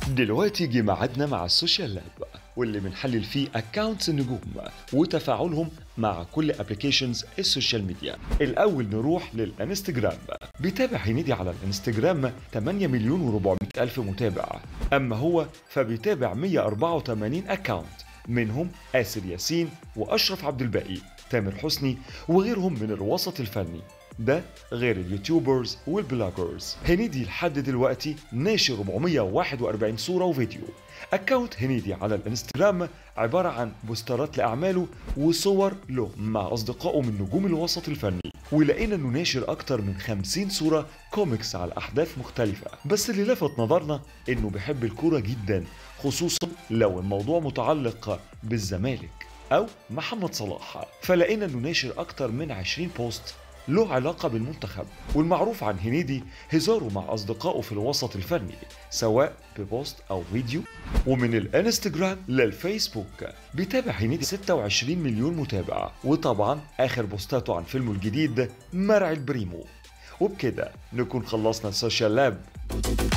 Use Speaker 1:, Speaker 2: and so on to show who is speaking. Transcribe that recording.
Speaker 1: دلوقتي جه ميعادنا مع السوشيال لاب واللي بنحلل فيه اكونتس النجوم وتفاعلهم مع كل ابلكيشنز السوشيال ميديا الاول نروح للانستجرام بيتابع هنيدي على الانستجرام 8 مليون و400 الف متابع اما هو فبيتابع 184 اكونت منهم آسر ياسين وأشرف عبد الباقي تامر حسني وغيرهم من الوسط الفني ده غير اليوتيوبرز والبلوجرز هنيدي لحد دلوقتي ناشر 441 صورة وفيديو اكونت هنيدي على الانستجرام عبارة عن بوسترات لأعماله وصور له مع أصدقائه من نجوم الوسط الفني ولقينا انه ناشر اكتر من 50 صورة كوميكس على احداث مختلفة بس اللي لفت نظرنا انه بيحب الكورة جدا خصوصا لو الموضوع متعلق بالزمالك او محمد صلاح فلقينا انه ناشر اكتر من 20 بوست له علاقة بالمنتخب والمعروف عن هنيدي هزاره مع أصدقائه في الوسط الفني سواء ببوست أو فيديو ومن الانستجرام للفيسبوك بيتابع هنيدي 26 مليون متابع وطبعا آخر بوستاته عن فيلمه الجديد مرعي البريمو وبكده نكون خلصنا السوشيال لاب